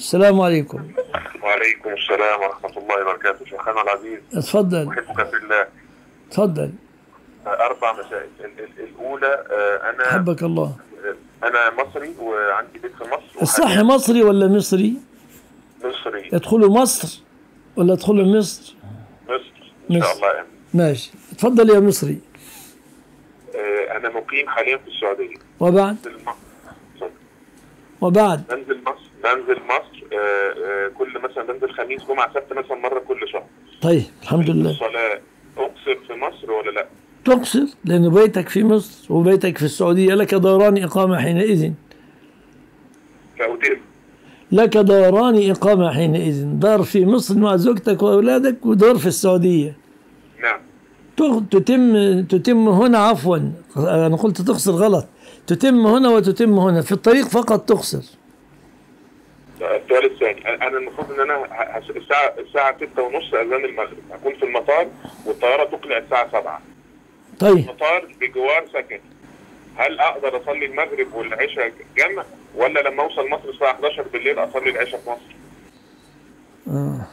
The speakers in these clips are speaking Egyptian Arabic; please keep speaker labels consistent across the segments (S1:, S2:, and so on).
S1: السلام عليكم
S2: وعليكم السلام ورحمة الله وبركاته شيخنا العزيز
S1: اتفضل
S2: أحبك في الله
S1: اتفضل
S2: أربع مسائل ال- ال- الأولى آه، أنا
S1: حبك الله
S2: أنا مصري وعندي بيت في مصر
S1: الصح مصري ولا مصري
S2: مصري
S1: يدخلوا مصر ولا يدخلوا مصر
S2: مصر إن شاء
S1: مصر.
S2: الله يعني.
S1: ماشي اتفضل يا مصري
S2: آه، أنا مقيم حاليا في السعودية
S1: وبعد
S2: بنزل مصر اتفضل.
S1: وبعد
S2: بنزل مصر بنزل مصر آه، آه، كل مثلا بنزل خميس جمعة سبت مثلا مرة كل شهر
S1: طيب الحمد لله
S2: الصلاة أقصر في مصر ولا لا؟
S1: تقصر لأن بيتك في مصر وبيتك في السعودية لك دوران إقامة حينئذ
S2: فأتم
S1: لك دوران إقامة حينئذ دار في مصر مع زوجتك وأولادك ودار في السعودية
S2: نعم
S1: تغ- تتم تتم هنا عفوا أنا قلت تقصر غلط تتم هنا وتتم هنا في الطريق فقط تقصر
S2: السؤال الثاني انا المفروض ان انا ه- ه- الساعه الساعه 6 ونص اذان المغرب هكون في المطار والطياره تقلع الساعه 7
S1: طيب
S2: المطار بجوار سكن هل اقدر اصلي المغرب والعشاء جمع ولا لما اوصل مصر الساعه 11 بالليل اصلي العشاء في مصر؟
S1: آه.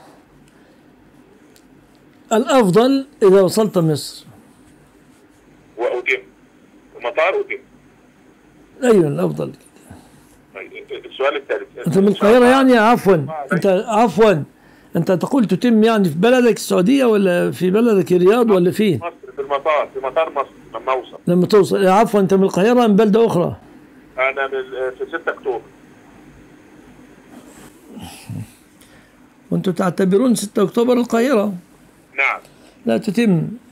S1: الأفضل إذا وصلت مصر
S2: واتم المطار اتم
S1: أيوة الأفضل
S2: طيب السؤال الثالث
S1: أنت من القاهرة يعني عفوا أنت عفوا أنت تقول تتم يعني في بلدك السعودية ولا في بلدك الرياض ولا فين
S2: مصر في المطار في مطار مصر لما اوصل
S1: لما توصل عفوا أنت من القاهرة من بلدة أخرى
S2: انا من في 6 اكتوبر
S1: وأنتم تعتبرون 6 أكتوبر القاهرة
S2: نعم
S1: لا تتم